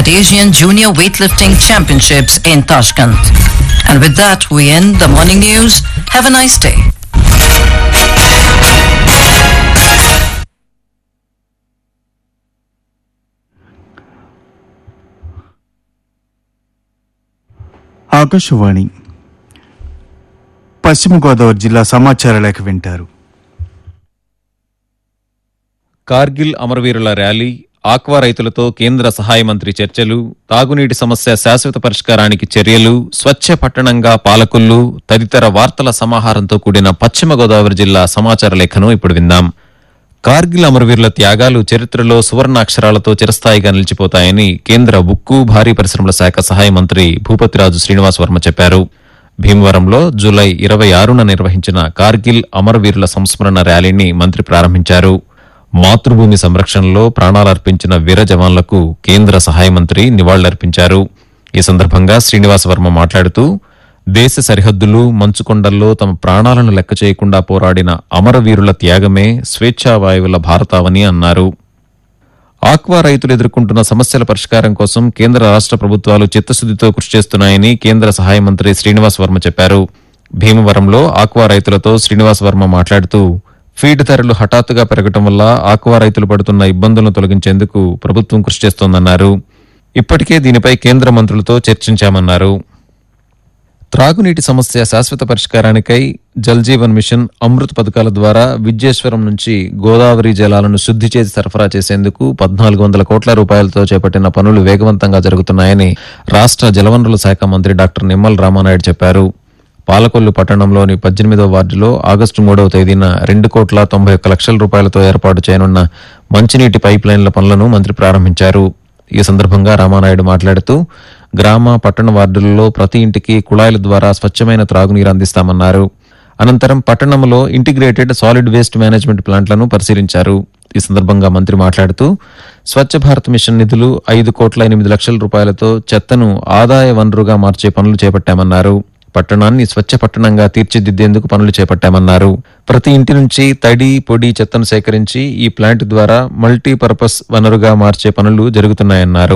at Asian Junior Weightlifting Championships in Tashkent. And with that, we end the morning news. Have a nice day. Akashvani పశ్చిమ గోదావరి జిల్లా సమాచార లేఖ వింటారు కార్గిల్ అమరవీరుల rally aqua రైతులతో కేంద్ర సహాయ మంత్రి చర్చలు తాగునీటి సమస్య శాశ్వత పరిష్కారానికి చర్యలు స్వచ్ఛ పట్టణంగా పాలకులు తదితర వార్తల సమాహారంతో కూడిన పశ్చిమ గోదావరి జిల్లా సమాచార లేఖను ఇప్పుడు విందాం కార్గిల్ అమరవీరుల త్యాగాలు చరిత్రలో సువర్ణాక్షరాలతో చిరస్థాయిగా నిలిచిపోతాయని కేంద్ర ఉక్కు భారీ పరిశ్రమల శాఖ సహాయ మంత్రి భూపతిరాజు శ్రీనివాస్ వర్మ చెప్పారు భీమవరంలో జూలై ఇరవై ఆరున నిర్వహించిన కార్గిల్ అమరవీరుల సంస్మరణ ర్యాలీని మంత్రి ప్రారంభించారు మాతృభూమి సంరక్షణలో ప్రాణాలర్పించిన వీర జవాన్లకు కేంద్ర సహాయ మంత్రి నివాళులర్పించారు ఈ సందర్భంగా శ్రీనివాస్ వర్మ మాట్లాడుతూ దేశ సరిహద్దులు మంచుకొండల్లో తమ ప్రాణాలను లెక్క చేయకుండా పోరాడిన అమరవీరుల త్యాగమే స్వేచ్ఛా వాయువుల భారతావని అన్నారు ఆక్వా రైతులు ఎదుర్కొంటున్న సమస్యల పరిష్కారం కోసం కేంద్ర రాష్ట్ర ప్రభుత్వాలు చిత్తశుద్దితో కృషి చేస్తున్నాయని కేంద్ర సహాయ మంత్రి శ్రీనివాస్ వర్మ చెప్పారు భీమవరంలో ఆక్వా రైతులతో శ్రీనివాస్ వర్మ మాట్లాడుతూ ఫీడ్ ధరలు హఠాత్తుగా పెరగటం వల్ల ఆక్వా రైతులు పడుతున్న ఇబ్బందులను తొలగించేందుకు ప్రభుత్వం కృషి చేస్తోందన్నారు ఇప్పటికే దీనిపై కేంద్ర మంత్రులతో చర్చించామన్నారు త్రాగునీటి సమస్య శాశ్వత పరిష్కారానికై జల్ జీవన్ మిషన్ అమృత్ పథకాల ద్వారా విద్యేశ్వరం నుంచి గోదావరి జలాలను శుద్ధి చేసి సరఫరా చేసేందుకు పద్నాలుగు వందల కోట్ల రూపాయలతో చేపట్టిన పనులు వేగవంతంగా జరుగుతున్నాయని రాష్ట్ర జలవనరుల శాఖ మంత్రి డాక్టర్ నిమ్మల రామానాయుడు చెప్పారు పాలకొల్లు పట్టణంలోని పద్దెనిమిదవ వార్డులో ఆగస్టు మూడవ తేదీన రెండు కోట్ల తొంభై ఒక్క లక్షల రూపాయలతో ఏర్పాటు చేయనున్న మంచినీటి పైప్ లైన్ల పనులను మంత్రి ప్రారంభించారు ఈ సందర్భంగా రామానాయుడు మాట్లాడుతూ గ్రామ పట్టణ వార్డులలో ప్రతి ఇంటికి కుళాయిల ద్వారా స్వచ్ఛమైన త్రాగునీరు అందిస్తామన్నారు అనంతరం పట్టణంలో ఇంటిగ్రేటెడ్ సాలిడ్ వేస్ట్ మేనేజ్మెంట్ ప్లాంట్లను పరిశీలించారు ఈ సందర్భంగా మంత్రి మాట్లాడుతూ స్వచ్ఛ భారత్ మిషన్ నిధులు ఐదు కోట్ల ఎనిమిది లక్షల రూపాయలతో చెత్తను ఆదాయ వనరుగా మార్చే పనులు చేపట్టామన్నారు పట్టణాన్ని స్వచ్ఛ పట్టణంగా తీర్చిదిద్దేందుకు పనులు చేపట్టామన్నారు ప్రతి ఇంటి నుంచి తడి పొడి చెత్తను సేకరించి ఈ ప్లాంట్ ద్వారా మల్టీపర్పస్ వనరుగా మార్చే పనులు జరుగుతున్నాయన్నారు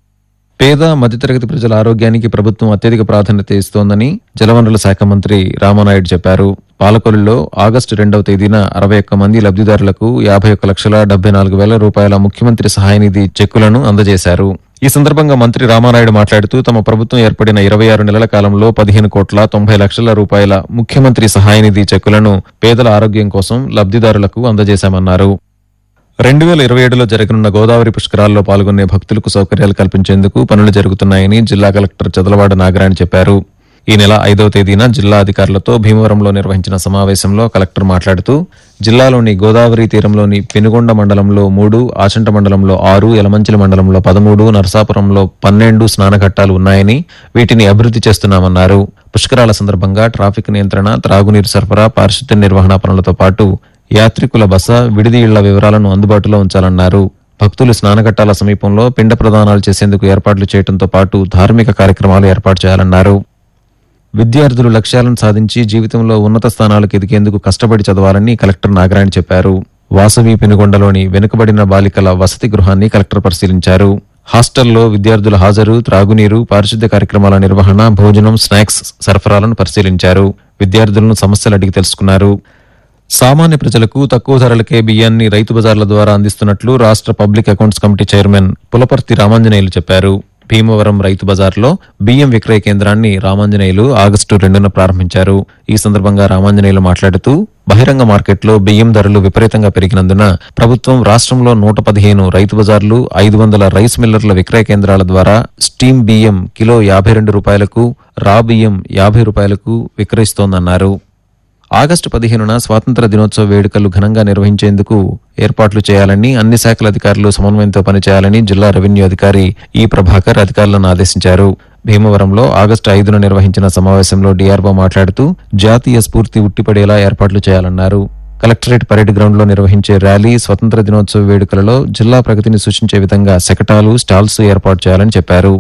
పేద మధ్యతరగతి ప్రజల ఆరోగ్యానికి ప్రభుత్వం అత్యధిక ప్రాధాన్యత ఇస్తోందని జలవనరుల శాఖ మంత్రి రామానాయుడు చెప్పారు పాలకొల్లులో ఆగస్టు రెండవ తేదీన అరవై ఒక్క మంది లబ్ధిదారులకు యాభై ఒక్క లక్షల డెబ్బై నాలుగు వేల రూపాయల ముఖ్యమంత్రి సహాయ నిధి చెక్కులను అందజేశారు ఈ సందర్భంగా మంత్రి రామానాయుడు మాట్లాడుతూ తమ ప్రభుత్వం ఏర్పడిన ఇరవై ఆరు నెలల కాలంలో పదిహేను కోట్ల తొంభై లక్షల రూపాయల ముఖ్యమంత్రి సహాయ నిధి చెక్కులను పేదల ఆరోగ్యం కోసం లబ్ధిదారులకు అందజేశామన్నారు రెండు వేల ఇరవై ఏడులో జరగనున్న గోదావరి పుష్కరాల్లో పాల్గొనే భక్తులకు సౌకర్యాలు కల్పించేందుకు పనులు జరుగుతున్నాయని జిల్లా కలెక్టర్ చదలవాడ నాగరాణి చెప్పారు ఈ నెల ఐదవ తేదీన జిల్లా అధికారులతో భీమవరంలో నిర్వహించిన సమావేశంలో కలెక్టర్ మాట్లాడుతూ జిల్లాలోని గోదావరి తీరంలోని పెనుగొండ మండలంలో మూడు ఆచంట మండలంలో ఆరు యలమంచిలి మండలంలో పదమూడు నరసాపురంలో పన్నెండు స్నానఘట్టాలు ఉన్నాయని వీటిని అభివృద్ధి చేస్తున్నామన్నారు పుష్కరాల సందర్భంగా ట్రాఫిక్ నియంత్రణ త్రాగునీరు సరఫరా పారిశుద్ధ్య నిర్వహణ పనులతో పాటు యాత్రికుల బస విడిది ఇళ్ల వివరాలను అందుబాటులో ఉంచాలన్నారు భక్తులు స్నానఘట్టాల సమీపంలో పిండ ప్రదానాలు చేసేందుకు ఏర్పాట్లు చేయడంతో పాటు ధార్మిక కార్యక్రమాలు ఏర్పాటు చేయాలన్నారు విద్యార్థులు లక్ష్యాలను సాధించి జీవితంలో ఉన్నత స్థానాలకు ఎదిగేందుకు కష్టపడి చదవాలని కలెక్టర్ నాగరాయణ చెప్పారు వాసవి పెనుగొండలోని వెనుకబడిన బాలికల వసతి గృహాన్ని కలెక్టర్ పరిశీలించారు హాస్టల్లో విద్యార్థుల హాజరు త్రాగునీరు పారిశుద్ధ్య కార్యక్రమాల నిర్వహణ భోజనం స్నాక్స్ సరఫరాలను పరిశీలించారు విద్యార్థులను సమస్యలు అడిగి తెలుసుకున్నారు సామాన్య ప్రజలకు తక్కువ ధరలకే బియ్యాన్ని రైతు బజార్ల ద్వారా అందిస్తున్నట్లు రాష్ట్ర public accounts committee chairman Pulaparthi Ramanjaneyulu చెప్పారు భీమవరం రైతు బజార్లో బియ్యం విక్రయ కేంద్రాన్ని రామాంజనేయులు ఆగస్టు రెండున ప్రారంభించారు ఈ సందర్భంగా రామాంజనేయులు మాట్లాడుతూ బహిరంగ మార్కెట్లో బియ్యం ధరలు విపరీతంగా పెరిగినందున ప్రభుత్వం రాష్ట్రంలో నూట పదిహేను రైతు బజార్లు ఐదు వందల రైస్ మిల్లర్ల విక్రయ కేంద్రాల ద్వారా స్టీమ్ బియ్యం కిలో యాభై రెండు రూపాయలకు రా బియ్యం యాభై రూపాయలకు విక్రయిస్తోందన్నారు ఆగస్టు పదిహేనున స్వాతంత్ర దినోత్సవ వేడుకలు ఘనంగా నిర్వహించేందుకు ఏర్పాట్లు చేయాలని అన్ని శాఖల అధికారులు సమన్వయంతో పనిచేయాలని జిల్లా రెవెన్యూ అధికారి ఈ ప్రభాకర్ అధికారులను ఆదేశించారు భీమవరంలో ఆగస్టు ఐదున నిర్వహించిన సమావేశంలో డిఆర్ఓ మాట్లాడుతూ జాతీయ స్ఫూర్తి ఉట్టిపడేలా ఏర్పాట్లు చేయాలన్నారు కలెక్టరేట్ పరేడ్ గ్రౌండ్ లో నిర్వహించే ర్యాలీ స్వతంత్ర దినోత్సవ వేడుకలలో జిల్లా ప్రగతిని సూచించే విధంగా శకటాలు స్టాల్స్ ఏర్పాటు చేయాలని చెప్పారు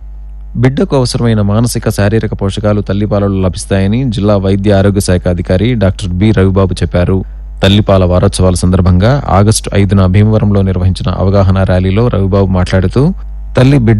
బిడ్డకు అవసరమైన మానసిక శారీరక పోషకాలు తల్లిపాలలో లభిస్తాయని జిల్లా వైద్య ఆరోగ్య శాఖ అధికారి డాక్టర్ బి రవిబాబు చెప్పారు తల్లిపాల వారోత్సవాల సందర్భంగా ఆగస్టు ఐదున భీమవరంలో నిర్వహించిన అవగాహన ర్యాలీలో రవిబాబు మాట్లాడుతూ తల్లి బిడ్డ